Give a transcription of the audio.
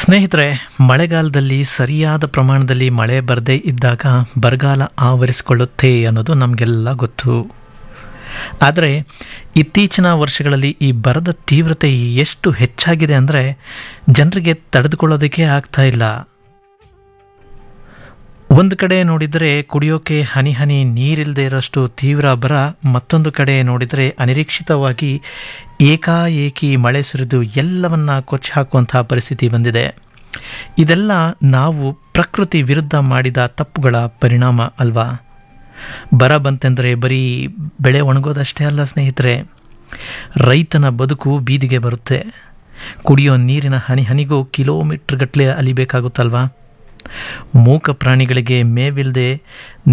ಸ್ನೇಹಿತರೆ ಮಳೆಗಾಲದಲ್ಲಿ ಸರಿಯಾದ ಪ್ರಮಾಣದಲ್ಲಿ ಮಳೆ ಬರದೇ ಇದ್ದಾಗ ಬರಗಾಲ ಆವರಿಸಿಕೊಳ್ಳುತ್ತೆ ಅನ್ನೋದು ನಮಗೆಲ್ಲ ಗೊತ್ತು ಆದರೆ ಇತ್ತೀಚಿನ ವರ್ಷಗಳಲ್ಲಿ ಈ ಬರದ ತೀವ್ರತೆ ಎಷ್ಟು ಹೆಚ್ಚಾಗಿದೆ ಅಂದರೆ ಜನರಿಗೆ ತಡೆದುಕೊಳ್ಳೋದಕ್ಕೆ ಆಗ್ತಾ ಇಲ್ಲ ಒಂದು ಕಡೆ ನೋಡಿದರೆ ಕುಡಿಯೋಕೆ ಹನಿ ಹನಿ ನೀರಿಲ್ಲದೆ ಇರೋಷ್ಟು ತೀವ್ರ ಬರ ಮತ್ತೊಂದು ಕಡೆ ನೋಡಿದರೆ ಅನಿರೀಕ್ಷಿತವಾಗಿ ಏಕಾಏಕಿ ಮಳೆ ಸುರಿದು ಎಲ್ಲವನ್ನ ಕೊಚ್ಚಿ ಹಾಕುವಂತಹ ಪರಿಸ್ಥಿತಿ ಬಂದಿದೆ ಇದೆಲ್ಲ ನಾವು ಪ್ರಕೃತಿ ವಿರುದ್ಧ ಮಾಡಿದ ತಪ್ಪುಗಳ ಪರಿಣಾಮ ಅಲ್ವಾ ಬರ ಬಂತೆಂದರೆ ಬರೀ ಬೆಳೆ ಒಣಗೋದಷ್ಟೇ ಅಲ್ಲ ಸ್ನೇಹಿತರೆ ರೈತನ ಬದುಕು ಬೀದಿಗೆ ಬರುತ್ತೆ ಕುಡಿಯೋ ನೀರಿನ ಹನಿ ಹನಿಗೂ ಕಿಲೋಮೀಟ್ರ್ ಗಟ್ಟಲೆ ಅಲಿಬೇಕಾಗುತ್ತಲ್ವಾ ಮೂಕ ಪ್ರಾಣಿಗಳಿಗೆ ಮೇವಿಲ್ಲದೆ